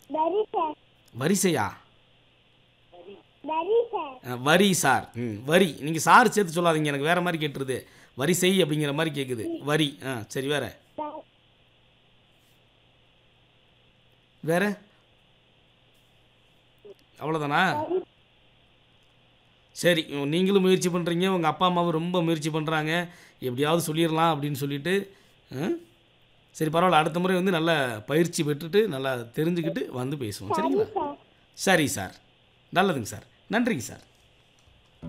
வரி சார் வரிசையா வரி சார் அஹ், வரி சார் ம் வரி நீங்கள் சார் சேர்த்து சொல்லாதீங்க எனக்கு வேறு மாதிரி கேட்டுருது வரிசை அப்படிங்கிற மாதிரி கேட்குது வரி ஆ சரி வேற வ- வேற அவ்வளோதானா சரி உம், நீங்களும் முயற்சி பண்ணுறீங்க உங்கள் அப்பா அம்மாவும் ரொம்ப முயற்சி பண்ணுறாங்க எப்படியாவது சொல்லிடலாம் அப்படின்னு சொல்லிட்டு ஆ? சரி பரவாயில்ல அடுத்த முறை வந்து நல்லா பயிற்சி பெற்றுட்டு நல்லா தெரிஞ்சுக்கிட்டு வந்து பேசுவோம் சரிங்களா சார் சரி சார் நல்லதுங்க சார் நன்றிங்க சார்